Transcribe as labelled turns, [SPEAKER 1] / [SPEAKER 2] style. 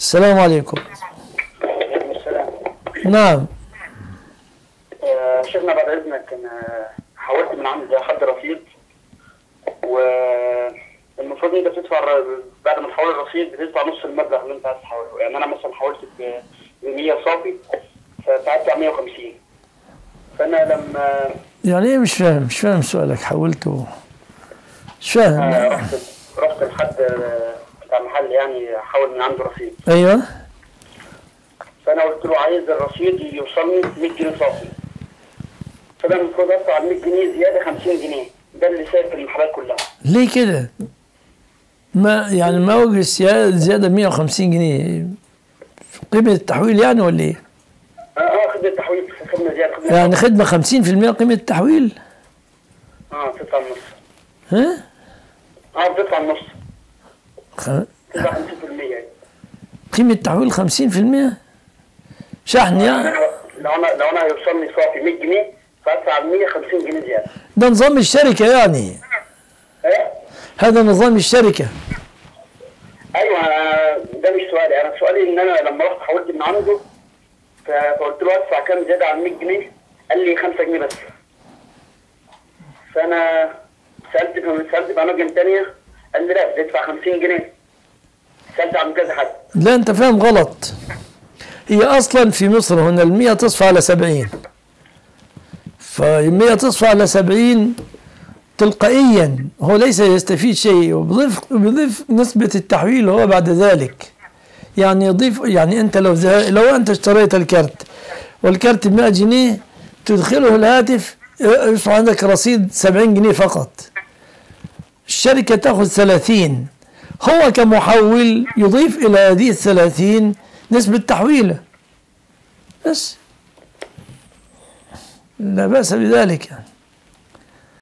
[SPEAKER 1] السلام عليكم
[SPEAKER 2] السلام
[SPEAKER 1] نعم
[SPEAKER 2] آه، شيخنا بعد اذنك انا حاولت من عند حد رصيد والمفروض انت بتدفع الر- بعد ما تحول الرصيد بتدفع نص المبلغ اللي انت عايز تحوله يعني انا مثلا حولت ب 100 صافي فدفعت 150 فانا لما
[SPEAKER 1] يعني ايه مش فاهم مش فاهم سؤالك حولته مش
[SPEAKER 2] آه،
[SPEAKER 1] فاهم
[SPEAKER 2] رحت رحت لحد آه، بتاع محل يعني حول من عنده رصيد
[SPEAKER 1] ايوه
[SPEAKER 2] فانا قلت له عايز الرصيد يوصلني 100 جنيه صافي فانا المفروض ادفع 100 جنيه زياده 50 جنيه ده اللي سايب في المحلات كلها
[SPEAKER 1] ليه كده ما يعني ما وجه السيادة زيادة 150 جنيه قيمة التحويل يعني ولا ايه؟
[SPEAKER 2] اه اه خدمه تحويل خدمه زياده خدمه
[SPEAKER 1] يعني خدمة 50% قيمة التحويل
[SPEAKER 2] اه بتدفع النص
[SPEAKER 1] ها؟
[SPEAKER 2] اه بتدفع النص
[SPEAKER 1] خ...
[SPEAKER 2] بتدفع 50% يعني
[SPEAKER 1] قيمة التحويل 50% شحن يعني
[SPEAKER 2] لو انا لو انا هيوصلني صافي 100 جنيه فادفع 150 جنيه زياده
[SPEAKER 1] ده نظام الشركة يعني
[SPEAKER 2] ايه
[SPEAKER 1] هذا نظام الشركة
[SPEAKER 2] ايوه أنا ده مش سؤالي انا سؤالي ان انا لما رحت حولت من عنده ف- فقلت له ادفع كام زياده عن 100 جنيه قال لي 5 جنيه بس فانا سالت سالت باماكن ثانيه قال لي لا بتدفع 50 جنيه سالت عن كذا حد
[SPEAKER 1] لا انت فاهم غلط هي اصلا في مصر هنا المية تصفى على سبعين فالمية تصفى على سبعين تلقائيا هو ليس يستفيد شيء وبضيف بضيف نسبة التحويل هو بعد ذلك يعني يضيف يعني انت لو ذه- لو انت اشتريت الكرت والكرت ب 100 جنيه تدخله الهاتف يصبح عندك رصيد 70 جنيه فقط الشركة تأخذ 30 هو كمحول يضيف إلى هذه الثلاثين نسبة تحويله بس لا بأس بذلك يعني